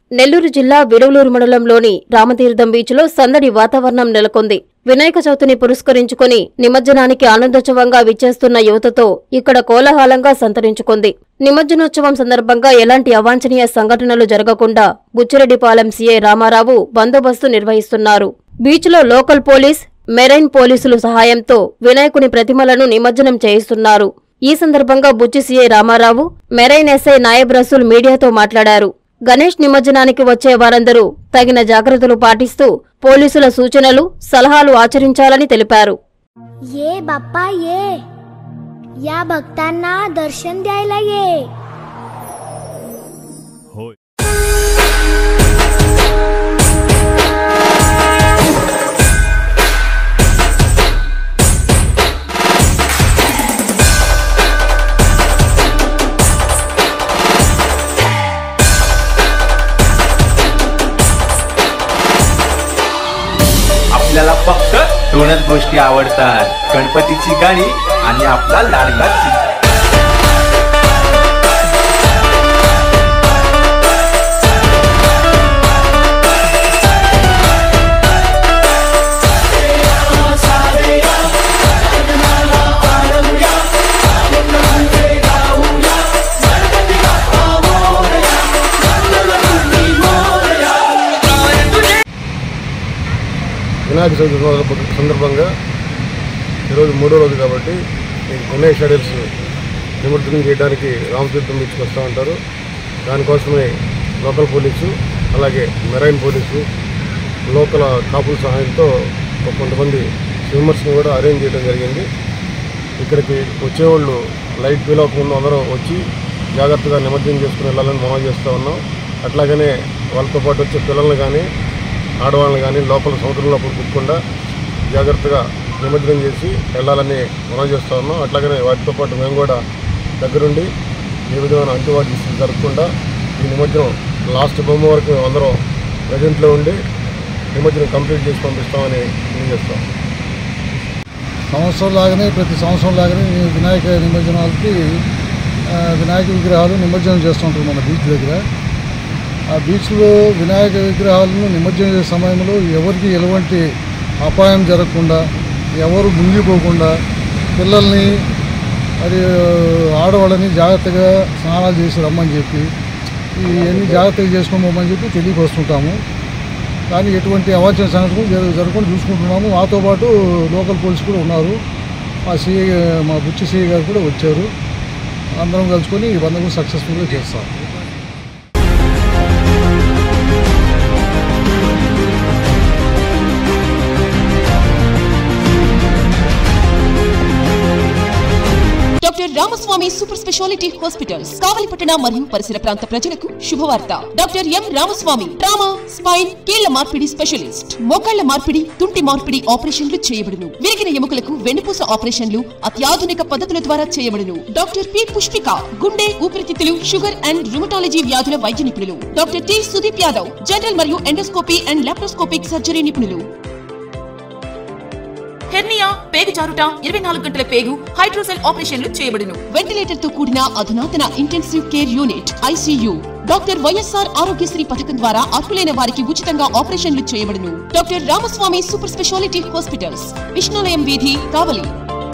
నెల్లూరు జిల్లా విరువులూరు మండలంలోని రామతీర్థం బీచ్లో సందడి వాతావరణం నెలకొంది వినాయక చవితిని పురస్కరించుకుని నిమజ్జనానికి ఆనందోత్సవంగా విచ్చేస్తున్న యువతతో ఇక్కడ కోలాహలంగా సంతరించుకుంది నిమజ్జనోత్సవం సందర్భంగా ఎలాంటి అవాంఛనీయ సంఘటనలు జరగకుండా బుచ్చిరెడ్డిపాలెం సీఐ రామారావు బందోబస్తు నిర్వహిస్తున్నారు బీచ్లో లోకల్ పోలీస్ మెరైన్ పోలీసులు సహాయంతో వినాయకుని ప్రతిమలను నిమజ్జనం చేయిస్తున్నారు ఈ సందర్భంగా Buchi CI Ramarao marine SI Nayab Rasool మీడియాతో మాట్లాడారు గణేష్ నిమజ్జనానికి వచ్చే వారందరూ తగిన జాగ్రత్తలు పాటిస్తూ పోలీసుల సూచనలు సలహాలు ఆచరించాలని తెలిపారు ये बाप्पा ये या भक्तांना दर्शन द्यायला ये होय आपल्याला फक्त दोनच गोष्टी आवडतात गणपतीची गाणी आणि आपला लाडका चिमणा. వినాయక చవితి సందర్భ- సందర్భంగా ఈరోజు మూడో రోజు కాబట్టి ఈ గణేష్ షటిల్స్ నిమజ్జనం చేయడానికి రామతీర్థం బీచ్కి వస్తూ ఉంటారు దానికోసమే లోకల్ పోలీసు అలాగే మెరైన్ పోలీసు లోకల్ కాపుల సహాయంతో ఒక కొంతమంది స్విమ్మర్స్ని కూడా అరేంజ్ చేయడం జరిగింది ఇక్కడికి వచ్చేవాళ్ళు లైట్ ఫీల్ అవ్వకుండా అందరూ వచ్చి జాగ్రత్తగా నిమజ్జనం చేసుకుని వెళ్ళాలని మనం చేస్తూ ఉన్నాం అట్లాగనే వాళ్ళతో పాటు వచ్చే పిల్లల్ని కానీ ఆడవాళ్ళని కానీ లోపల సముద్రం లోపల కుక్కకుండా జాగ్రత్తగా నిమజ్జనం చేసి వెళ్ళాలని మనం చేస్తూ ఉన్నాం అట్లాగనే వాటితో పాటు మేము కూడా దగ్గరుండి ఏ విధమైన అంటువాటి జరగకుండా ఈ నిమజ్జనం లాస్ట్ బొమ్మ వరకు మేము అందరం ప్రజెంట్లో ఉండి నిమజ్జనం కంప్లీట్ చేసి పంపిస్తామని తెలియజేస్తాం సంవత్సరం లాగానే ప్రతి సంవత్సరం లాగానే ఈ వినాయక నిమజ్జనాలకి ఆ, వినాయక విగ్రహాలు నిమజ్జనం చేస్తుంటారు మన బీచ్ దగ్గర ఆ బీచ్లో వినాయక విగ్రహాలను నిమజ్జనం చేసే సమయంలో ఎవరికి ఎలాంటి అపాయం జరగకుండా ఎవరు మునిగిపోకుండా పిల్లల్ని మరి ఆడవాళ్ళని జాగ్రత్తగా స్నానాలు చేసి రమ్మని చెప్పి ఇవన్నీ జాగ్రత్తగా చేసుకోమని చెప్పి తెలియపరుస్తుంటాము కానీ ఎటువంటి అవాంఛన సంఘటనలు జర- జరగకుండా చూసుకుంటున్నాము మాతో పాటు లోకల్ పోలీస్ కూడా ఉన్నారు మా సిఐ మా బుచ్చి సిఐ గారు కూడా వచ్చారు అందరం కలుసుకొని ఈ బంధం సక్సెస్ఫుల్గా చేస్తాం doctor Ramaswamy super speciality hospitals కావలిపట్టణ మరియు పరిసర ప్రాంత ప్రజలకు శుభవార్త doctor M Ramaswamy trauma spine కీళ్ల మార్పిడి స్పెషలిస్ట్ మోకాళ్ల మార్పిడి తుంటి మార్పిడి ఆపరేషన్లు చేయబడును విరిగిన ఎముకలకు వెన్నుపూస ఆపరేషన్లు అత్యాధునిక పద్ధతుల ద్వారా చేయబడును డాక్టర్ పి పుష్పిక గుండె ఊపిరితిత్తులు షుగర్ అండ్ రుమటాలజీ వ్యాధుల వైద్య నిపుణులు doctor T Sudeep Yadav general మరియు ఎండోస్కోపీ అండ్ లాప్రోస్కోపిక్ సర్జరీ నిపుణులు హెర్నియా పేగు జారుట ఇరవై నాలుగు గంటల పేగు హైడ్రోసెల్ ఆపరేషన్లు చేయబడును వెంటిలేటర్ తో కూడిన అధునాతన intensive care unit ICU doctor YSR Aarogyasri పథకం ద్వారా అర్హులైన వారికి ఉచితంగా ఆపరేషన్లు చేయబడును doctor Ramaswamy super speciality hospitals విష్ణులయం వీధి కావలి